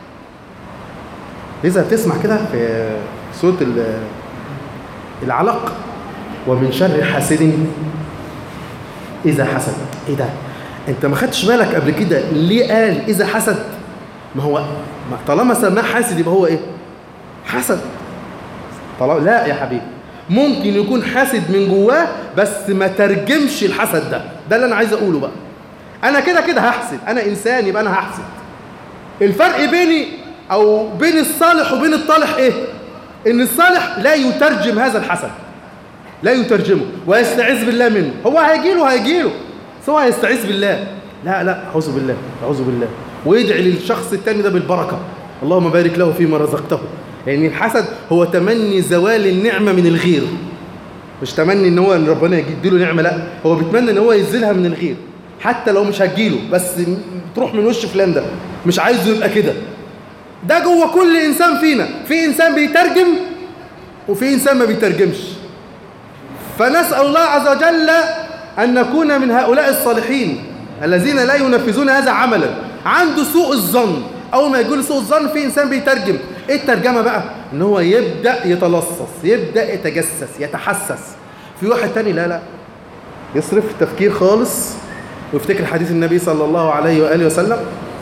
لذا تسمع كده في سوره العلق ومن شر حاسد إذا حسد إيه ده أنت ما خدتش بالك قبل كده ليه قال إذا حسد ما هو ما طالما سماه حاسد يبقى هو إيه حسد طالما لا يا حبيبي ممكن يكون حاسد من جواه بس ما ترجمش الحسد ده ده اللي أنا عايز أقوله بقى أنا كده كده هحسد أنا إنسان يبقى أنا هحسد الفرق بيني أو بين الصالح وبين الطالح إيه إن الصالح لا يترجم هذا الحسد لا يترجمه ويستعيذ بالله منه هو هيجي له هيجي له هو هيستعيذ بالله لا لا اعوذ بالله اعوذ بالله ويدعي للشخص الثاني ده بالبركه اللهم بارك له فيما رزقته لان يعني الحسد هو تمني زوال النعمه من الغير مش تمني ان هو ان ربنا يديله نعمه لا هو بيتمنى ان هو ينزلها من الغير حتى لو مش هتجيله بس تروح من وش فلان ده مش عايزه يبقى كده ده جوه كل انسان فينا في انسان بيترجم وفي انسان ما بيترجمش فنسأل الله عز وجل أن نكون من هؤلاء الصالحين الذين لا ينفذون هذا عملا عنده سوء الظن أول ما يقول سوء الظن في إنسان بيترجم إيه الترجمة بقى؟ إن هو يبدأ يتلصص يبدأ يتجسس يتحسس في واحد تاني لا لا يصرف التفكير خالص ويفتكر حديث النبي صلى الله عليه وآله وسلم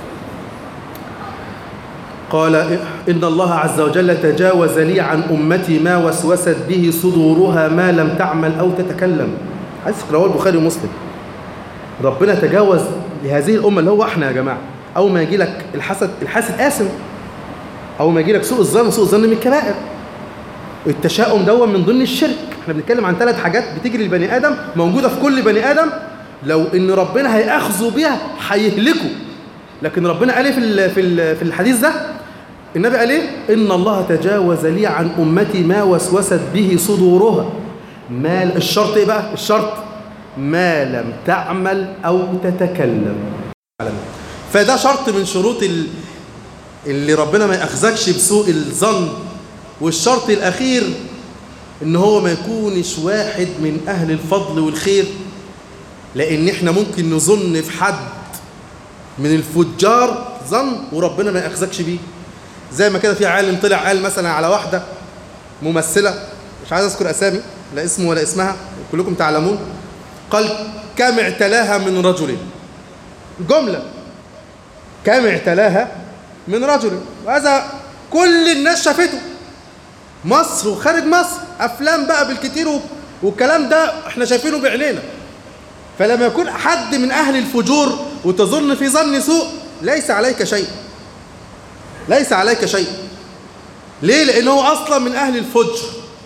قال إن الله عز وجل تجاوز لي عن أمتي ما وسوست به صدورها ما لم تعمل أو تتكلم حديث رواه البخاري ومسلم ربنا تجاوز لهذه الامه اللي هو احنا يا جماعه اول ما يجي لك الحسد الحاسد قاسم اول ما يجي لك سوء الظن سوء الظن من الكبائر التشاؤم دوا من ضمن الشرك احنا بنتكلم عن ثلاث حاجات بتجري للبني ادم موجوده في كل بني ادم لو ان ربنا هياخذوا بيها هيهلكوا لكن ربنا قال ايه في ال- في ال- في الحديث ده النبي قال ايه ان الله تجاوز لي عن امتي ما وسوست به صدورها ما الشرط ايه بقى الشرط ما لم تعمل او تتكلم فده شرط من شروط ال- اللي ربنا ما ياخذكش بسوء الظن والشرط الاخير ان هو ما يكونش واحد من اهل الفضل والخير لان احنا ممكن نظن في حد من الفجار ظن وربنا ما ياخذكش بيه زي ما كده في عالم طلع قال مثلا على واحده ممثله مش عايز اذكر اسامي لا اسمه ولا اسمها كلكم تعلمون قال كم اعتلاها من رجل جمله كم اعتلاها من رجل وهذا كل الناس شافته مصر وخارج مصر افلام بقى بالكتير و- والكلام ده احنا شايفينه بعينينا فلما يكون حد من اهل الفجور وتظن في ظن سوء ليس عليك شيء ليس عليك شيء ليه لانه هو اصلا من اهل الفجر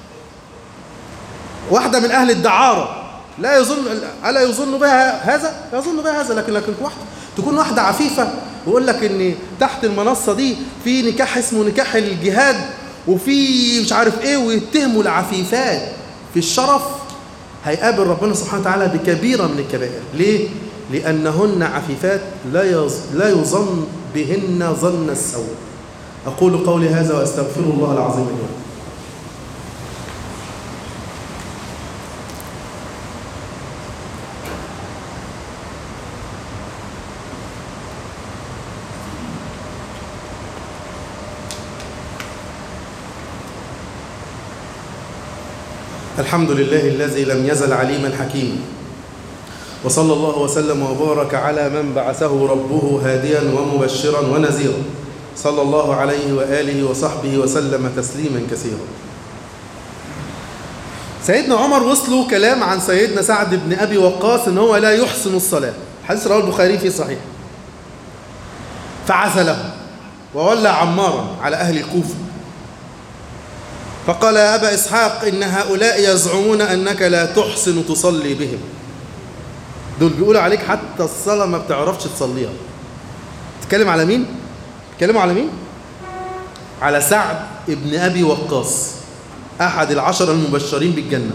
واحده من اهل الدعاره لا يظن الا يظن بها هذا يظن بها هذا لكن لكن واحده تكون واحده عفيفه ويقول لك ان تحت المنصه دي في نكاح اسمه نكاح الجهاد وفي مش عارف ايه ويتهموا العفيفات في الشرف هيقابل ربنا سبحانه وتعالى بكبيره من الكبائر ليه لانهن عفيفات لا يظ... لا يظن بهن ظن السوء اقول قولي هذا واستغفر الله العظيم لي ولكم الحمد لله الذي لم يزل عليما حكيما وصلى الله وسلم وبارك على من بعثه ربه هاديا ومبشرا ونذيرا صلى الله عليه واله وصحبه وسلم تسليما كثيرا سيدنا عمر وصلوا كلام عن سيدنا سعد بن ابي وقاص ان هو لا يحسن الصلاه حديث رواه البخاري في صحيح فعزله وولى عمارا على اهل الكوفه فقال يا أبا إسحاق إن هؤلاء يزعمون أنك لا تحسن تصلي بهم دول بيقولوا عليك حتى الصلاة ما بتعرفش تصليها تتكلم على مين؟ تتكلموا على مين؟ على سعد ابن أبي وقاص أحد العشر المبشرين بالجنة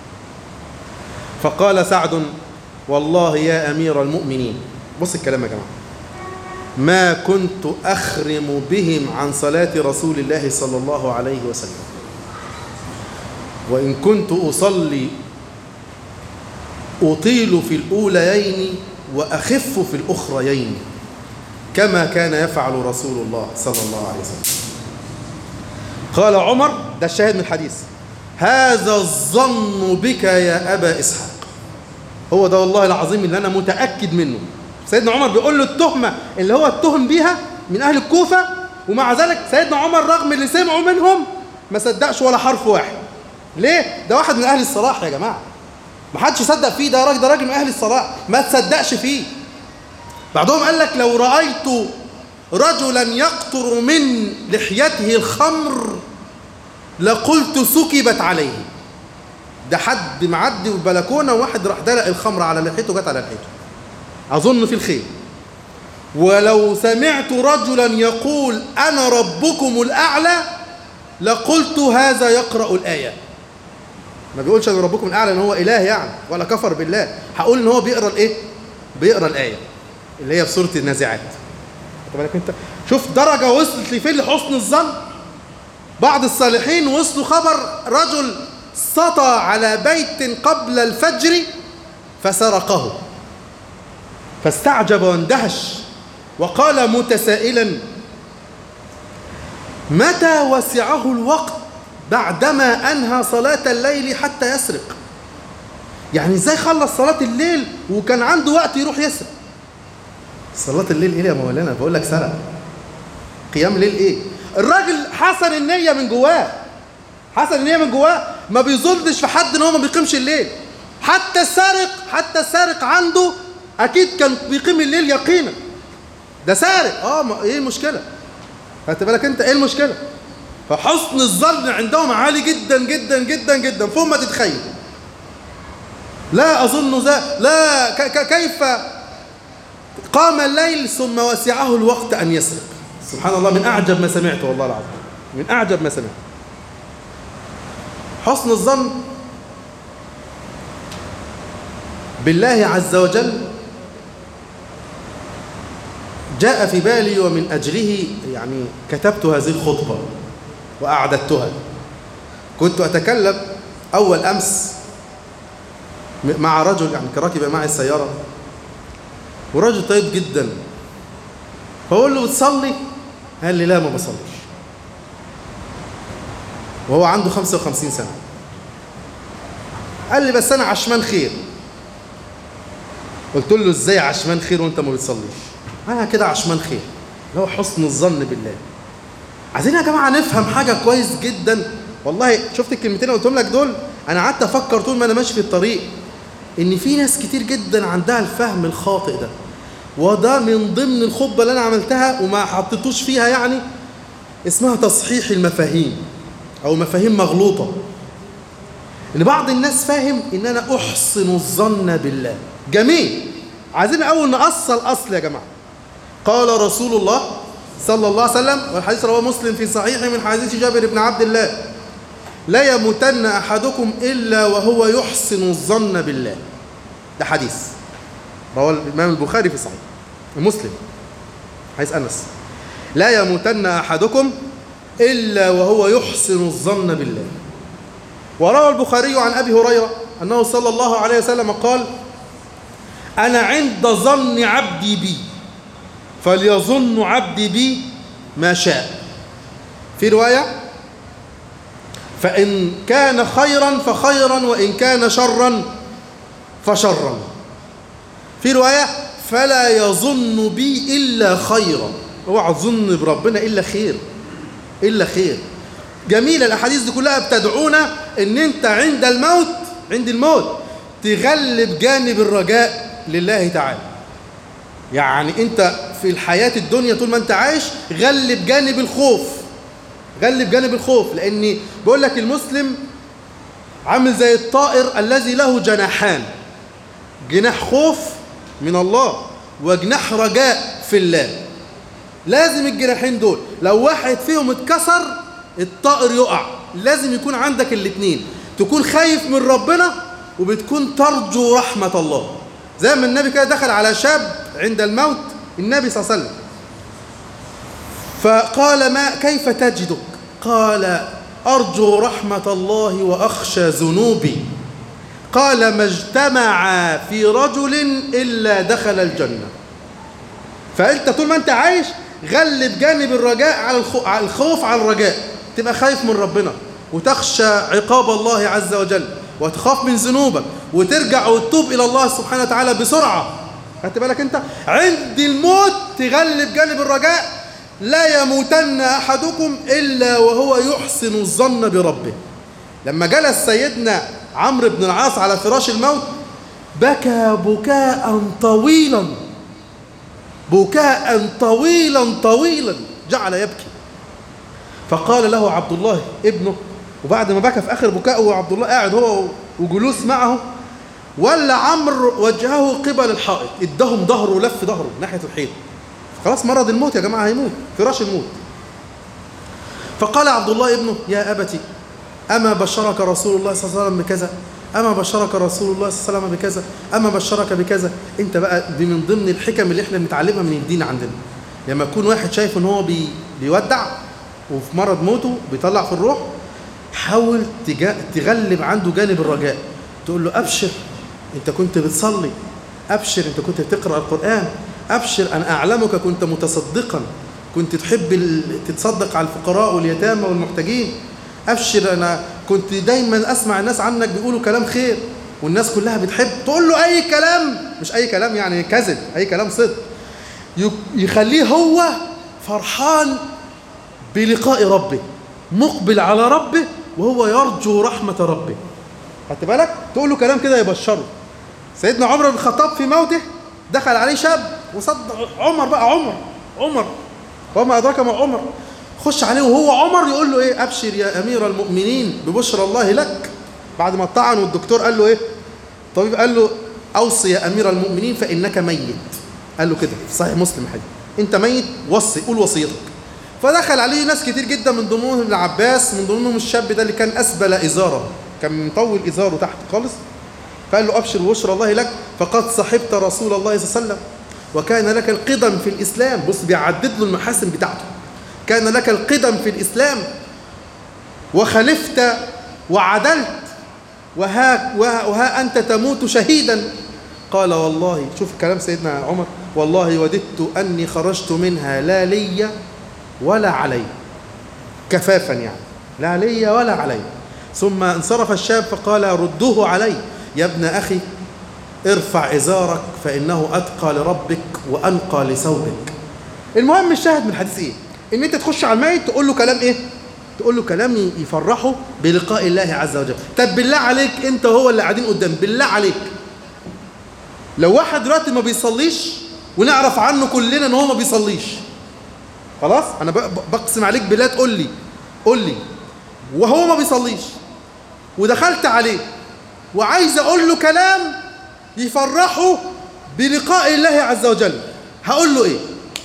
فقال سعد والله يا أمير المؤمنين بص الكلام يا جماعة ما كنت أخرم بهم عن صلاة رسول الله صلى الله عليه وسلم وإن كنت أصلي أطيل في الأوليين وأخف في الأخريين كما كان يفعل رسول الله صلى الله عليه وسلم قال عمر ده الشاهد من الحديث هذا الظن بك يا أبا إسحاق هو ده والله العظيم اللي أنا متأكد منه سيدنا عمر بيقول له التهمة اللي هو اتهم بيها من أهل الكوفة ومع ذلك سيدنا عمر رغم اللي سمعوا منهم ما صدقش ولا حرف واحد ليه؟ ده واحد من أهل الصلاح يا جماعة ما حدش يصدق فيه ده راجل ده راجل من أهل الصلاح ما تصدقش فيه بعضهم قال لك لو رأيت رجلا يقطر من لحيته الخمر لقلت سكبت عليه ده حد معدي بالبلكونه وواحد راح دلق الخمر على لحيته جت على لحيته اظن في الخير ولو سمعت رجلا يقول انا ربكم الاعلى لقلت هذا يقرا الايه ما بيقولش انا ربكم الاعلى ان هو اله يعني ولا كفر بالله هقول ان هو بيقرا الايه بيقرا الايه اللي هي في سوره النازعات خد بالك انت شوف درجه وصلت لفين لحسن الظن بعض الصالحين وصلوا خبر رجل سطى على بيت قبل الفجر فسرقه فاستعجب واندهش وقال متسائلا متى وسعه الوقت بعدما انهى صلاه الليل حتى يسرق يعني ازاي خلص صلاه الليل وكان عنده وقت يروح يسرق صلاه الليل ايه يا مولانا بقول لك سرق قيام ليل ايه الراجل حسن النيه من جواه حسن النيه من جواه ما بيظنش في حد ان هو ما بيقيمش الليل حتى السارق حتى السارق عنده اكيد كان بيقيم الليل يقينا ده سارق اه ما ايه المشكله خدت بالك انت ايه المشكله فحسن الظن عندهم عالي جدا جدا جدا جدا فوق ما تتخيل لا اظن ذا لا ك ك كيف قام الليل ثم وسعه الوقت ان يسرق سبحان الله من اعجب ما سمعته والله العظيم من اعجب ما سمعت حسن الظن بالله عز وجل جاء في بالي ومن أجله يعني كتبت هذه الخطبة وأعددتها كنت أتكلم أول أمس مع رجل يعني راكب معي السيارة ورجل طيب جدا فأقول له بتصلي؟ قال لي لا ما بصليش وهو عنده 55 سنة قال لي بس أنا عشمان خير قلت له ازاي عشمان خير وانت ما بتصليش انا كده عشمان خير اللي هو حسن الظن بالله عايزين يا جماعه نفهم حاجه كويس جدا والله شفت الكلمتين اللي قلتهم لك دول انا قعدت افكر طول ما انا ماشي في الطريق ان في ناس كتير جدا عندها الفهم الخاطئ ده وده من ضمن الخطبه اللي انا عملتها وما حطيتوش فيها يعني اسمها تصحيح المفاهيم او مفاهيم مغلوطه ان بعض الناس فاهم ان انا احسن الظن بالله جميل عايزين اول نأصل اصل يا جماعه قال رسول الله صلى الله عليه وسلم والحديث رواه مسلم في صحيحه من حديث جابر بن عبد الله لا يموتن احدكم الا وهو يحسن الظن بالله ده حديث رواه الامام البخاري في صحيح مسلم حديث انس لا يموتن احدكم الا وهو يحسن الظن بالله وروى البخاري عن ابي هريره انه صلى الله عليه وسلم قال أنا عند ظن عبدي بي فليظن عبدي بي ما شاء في رواية فإن كان خيرا فخيرا وإن كان شرا فشرا في رواية فلا يظن بي إلا خيرا اوعى تظن بربنا إلا خير إلا خير جميلة الأحاديث دي كلها بتدعونا إن أنت عند الموت عند الموت تغلب جانب الرجاء لله تعالى يعني انت في الحياة الدنيا طول ما انت عايش غلب جانب الخوف غلب جانب الخوف لاني بقول لك المسلم عامل زي الطائر الذي له جناحان جناح خوف من الله وجناح رجاء في الله لازم الجناحين دول لو واحد فيهم اتكسر الطائر يقع لازم يكون عندك الاتنين تكون خايف من ربنا وبتكون ترجو رحمة الله زي ما النبي كده دخل على شاب عند الموت النبي صلى الله عليه وسلم فقال ما كيف تجدك قال أرجو رحمة الله وأخشى ذنوبي قال ما اجتمع في رجل إلا دخل الجنة فأنت طول ما أنت عايش غلب جانب الرجاء على الخوف على الرجاء تبقى خايف من ربنا وتخشى عقاب الله عز وجل وتخاف من ذنوبك وترجع وتتوب إلى الله سبحانه وتعالى بسرعة خدت بالك أنت عند الموت تغلب جانب الرجاء لا يموتن أحدكم إلا وهو يحسن الظن بربه لما جلس سيدنا عمرو بن العاص على فراش الموت بكى بكاء طويلا بكاء طويلا طويلا جعل يبكي فقال له عبد الله ابنه وبعد ما بكى في آخر بكائه عبد الله قاعد هو وجلوس معه ولا عمرو وجهه قبل الحائط ادهم ظهره ولف ظهره ناحية الحيط خلاص مرض الموت يا جماعة هيموت فراش الموت فقال عبد الله ابنه يا أبتي أما بشرك رسول الله صلى الله عليه وسلم بكذا أما بشرك رسول الله صلى الله عليه وسلم بكذا أما بشرك بكذا أنت بقى دي من ضمن الحكم اللي احنا بنتعلمها من الدين عندنا لما يكون واحد شايف ان هو بي بيودع وفي مرض موته بيطلع في الروح حاول تغلب عنده جانب الرجاء تقول له أبشر أنت كنت بتصلي أبشر أنت كنت بتقرأ القرآن أبشر أنا أعلمك كنت متصدقا كنت تحب تتصدق على الفقراء واليتامى والمحتاجين أبشر أنا كنت دايما أسمع الناس عنك بيقولوا كلام خير والناس كلها بتحب تقول له أي كلام مش أي كلام يعني كذب أي كلام صدق يخليه هو فرحان بلقاء ربه مقبل على ربه وهو يرجو رحمة ربه خدت بالك تقول له كلام كده يبشره سيدنا عمر بن الخطاب في موته دخل عليه شاب وصد عمر بقى عمر عمر وما أدراك ما عمر خش عليه وهو عمر يقول له ايه ابشر يا امير المؤمنين ببشرى الله لك بعد ما طعن والدكتور قال له ايه الطبيب قال له اوصي يا امير المؤمنين فانك ميت قال له كده في صحيح مسلم حديث انت ميت وصي قول وصيتك فدخل عليه ناس كتير جدا من ضمنهم ابن عباس من ضمنهم الشاب ده اللي كان اسبل ازاره كان مطول ازاره تحت خالص فقال له ابشر ببشرى الله لك فقد صحبت رسول الله صلى الله عليه وسلم وكان لك القدم في الاسلام بص بيعدد له المحاسن بتاعته كان لك القدم في الإسلام وخلفت وعدلت وها, وها, وها أنت تموت شهيدا قال والله شوف كلام سيدنا عمر والله وددت أني خرجت منها لا لي ولا علي كفافا يعني لا لي ولا علي ثم انصرف الشاب فقال ردوه علي يا ابن أخي ارفع إزارك فإنه أتقى لربك وأنقى لثوبك المهم الشاهد من الحديث إيه ان انت تخش على الميت تقول له كلام ايه تقول له كلام يفرحه بلقاء الله عز وجل طب بالله عليك انت وهو اللي قاعدين قدام بالله عليك لو واحد دلوقتي ما بيصليش ونعرف عنه كلنا ان هو ما بيصليش خلاص انا بقسم عليك بالله تقول لي قول لي وهو ما بيصليش ودخلت عليه وعايز اقول له كلام يفرحه بلقاء الله عز وجل هقول له ايه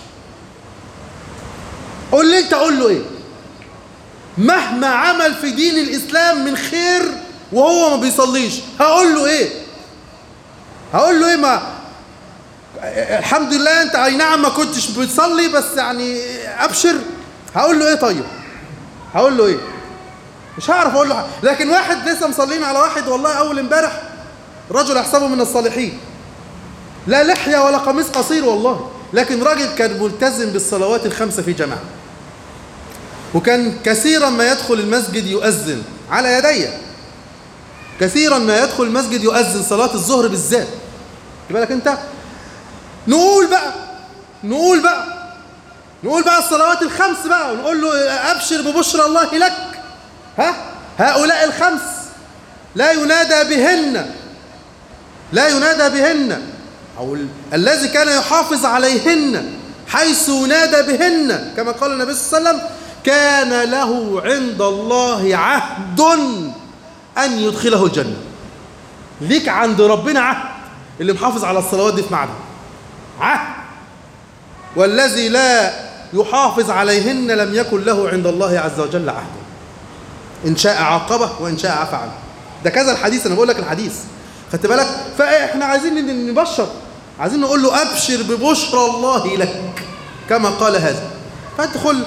قول لي انت قول له ايه مهما عمل في دين الاسلام من خير وهو ما بيصليش هقول له ايه هقول له ايه ما الحمد لله انت اي نعم ما كنتش بتصلي بس يعني ابشر هقول له ايه طيب هقول له ايه مش هعرف اقول له حاجة. لكن واحد لسه مصلين على واحد والله اول امبارح رجل احسبه من الصالحين لا لحيه ولا قميص قصير والله لكن راجل كان ملتزم بالصلوات الخمسه في جماعه وكان كثيرا ما يدخل المسجد يؤذن على يدي كثيرا ما يدخل المسجد يؤذن صلاة الظهر بالذات بالك انت نقول بقى نقول بقى نقول بقى الصلوات الخمس بقى ونقول له أبشر ببشرى الله لك ها هؤلاء الخمس لا ينادى بهن لا ينادى بهن أو الذي كان يحافظ عليهن حيث ينادى بهن كما قال النبي صلى الله عليه وسلم كان له عند الله عهد أن يدخله الجنة ليك عند ربنا عهد اللي محافظ على الصلوات دي في معده عهد والذي لا يحافظ عليهن لم يكن له عند الله عز وجل عهد إن شاء عاقبه وإن شاء عفى عنه ده كذا الحديث أنا بقول لك الحديث خدت بالك فإحنا عايزين نبشر عايزين نقول له أبشر ببشرى الله لك كما قال هذا فادخل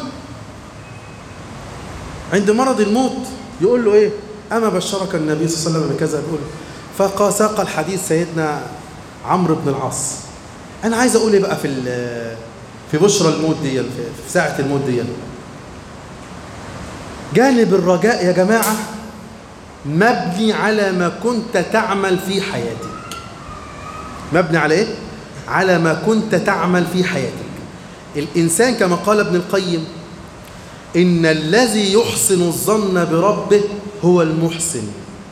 عند مرض الموت يقول له ايه اما بشرك النبي صلى الله عليه وسلم بكذا يقول فساق الحديث سيدنا عمرو بن العاص انا عايز اقول ايه بقى في في بشرى الموت دي في ساعه الموت دي جانب الرجاء يا جماعه مبني على ما كنت تعمل في حياتك مبني على ايه على ما كنت تعمل في حياتك الانسان كما قال ابن القيم إن الذي يحسن الظن بربه هو المحسن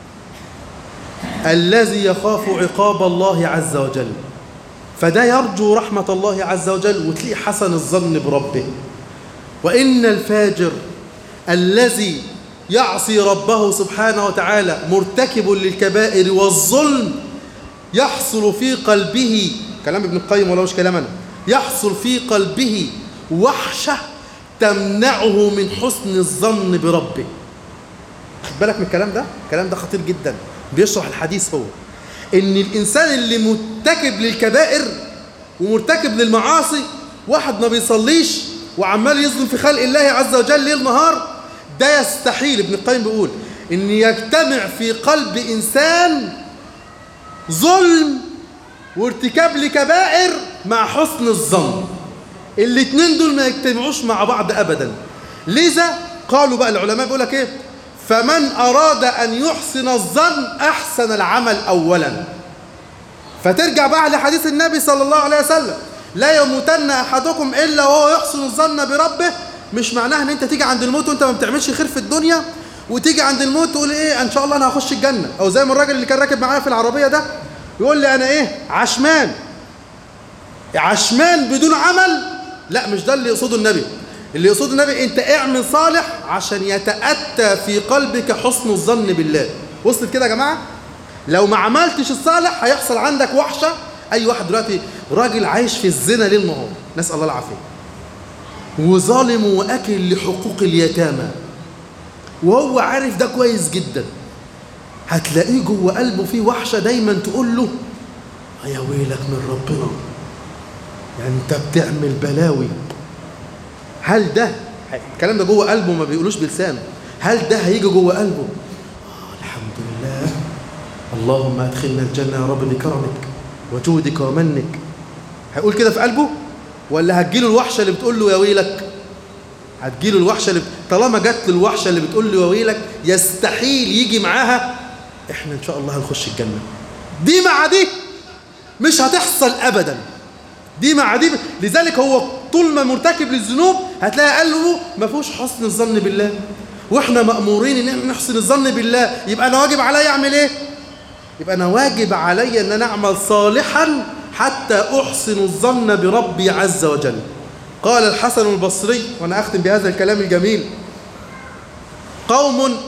الذي يخاف عقاب الله عز وجل فده يرجو رحمة الله عز وجل وتلاقي حسن الظن بربه وإن الفاجر الذي يعصي ربه سبحانه وتعالى مرتكب للكبائر والظلم يحصل في قلبه كلام ابن القيم ولا مش كلام أنا يحصل في قلبه وحشة تمنعه من حسن الظن بربه خد بالك من الكلام ده الكلام ده خطير جدا بيشرح الحديث هو ان الانسان اللي مرتكب للكبائر ومرتكب للمعاصي واحد ما بيصليش وعمال يظلم في خلق الله عز وجل ليل نهار ده يستحيل ابن القيم بيقول ان يجتمع في قلب انسان ظلم وارتكاب لكبائر مع حسن الظن الاثنين دول ما يجتمعوش مع بعض ابدا لذا قالوا بقى العلماء بيقول لك ايه فمن اراد ان يحسن الظن احسن العمل اولا فترجع بقى لحديث النبي صلى الله عليه وسلم لا يموتن احدكم الا وهو يحسن الظن بربه مش معناها ان انت تيجي عند الموت وانت ما بتعملش خير في الدنيا وتيجي عند الموت تقول ايه ان شاء الله انا هخش الجنه او زي ما الراجل اللي كان راكب معايا في العربيه ده يقول لي انا ايه عشمان عشمان بدون عمل لا مش ده اللي يقصده النبي اللي يقصده النبي انت اعمل صالح عشان يتأتى في قلبك حسن الظن بالله وصلت كده يا جماعة لو ما عملتش الصالح هيحصل عندك وحشة اي واحد دلوقتي راجل عايش في الزنا ليل نهار نسأل الله العافية وظالم واكل لحقوق اليتامى وهو عارف ده كويس جدا هتلاقيه جوه قلبه فيه وحشة دايما تقول له يا ويلك من ربنا يعني انت بتعمل بلاوي هل ده الكلام ده جوه قلبه ما بيقولوش بلسانه هل ده هيجي جوه قلبه آه الحمد لله اللهم ادخلنا الجنة يا رب بكرمك وجودك ومنك هيقول كده في قلبه ولا هتجيله الوحشة اللي بتقول له يا ويلك هتجيله الوحشة اللي طالما جت له الوحشة اللي بتقول له يا ويلك يستحيل يجي معاها احنا ان شاء الله هنخش الجنة دي مع دي مش هتحصل ابدا دي مع دي لذلك هو طول ما مرتكب للذنوب هتلاقي قلبه ما فيهوش حسن الظن بالله واحنا مأمورين ان احنا نحسن الظن بالله يبقى انا واجب عليا اعمل ايه يبقى انا واجب عليا ان انا اعمل صالحا حتى احسن الظن بربي عز وجل قال الحسن البصري وانا اختم بهذا الكلام الجميل قوم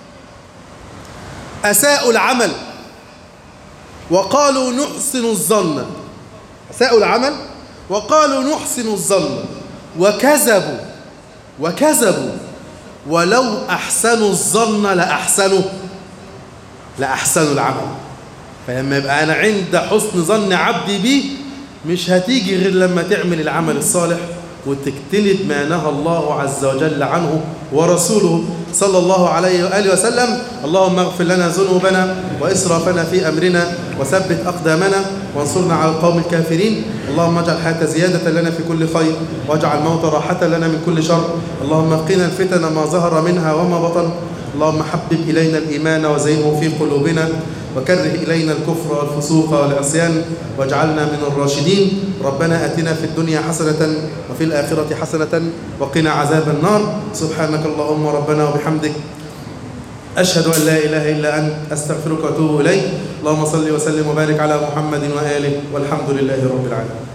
اساءوا العمل وقالوا نحسن الظن أساءوا العمل وقالوا نحسن الظن وكذبوا وكذبوا ولو أحسنوا الظن لأحسنوا لأحسنوا العمل فلما يبقى أنا عند حسن ظن عبدي بي مش هتيجي غير لما تعمل العمل الصالح وتجتنب ما نهى الله عز وجل عنه ورسوله صلى الله عليه وآله وسلم اللهم اغفر لنا ذنوبنا وإسرافنا في أمرنا وثبت أقدامنا وانصرنا على القوم الكافرين اللهم اجعل الحياة زيادة لنا في كل خير واجعل الموت راحة لنا من كل شر اللهم قنا الفتن ما ظهر منها وما بطن اللهم حبب إلينا الإيمان وزينه في قلوبنا وكره إلينا الكفر والفسوق والعصيان واجعلنا من الراشدين ربنا أتنا في الدنيا حسنة وفي الآخرة حسنة وقنا عذاب النار سبحانك اللهم ربنا وبحمدك أشهد أن لا إله إلا أنت أستغفرك وأتوب إليك اللهم صل وسلم وبارك على محمد وآله والحمد لله رب العالمين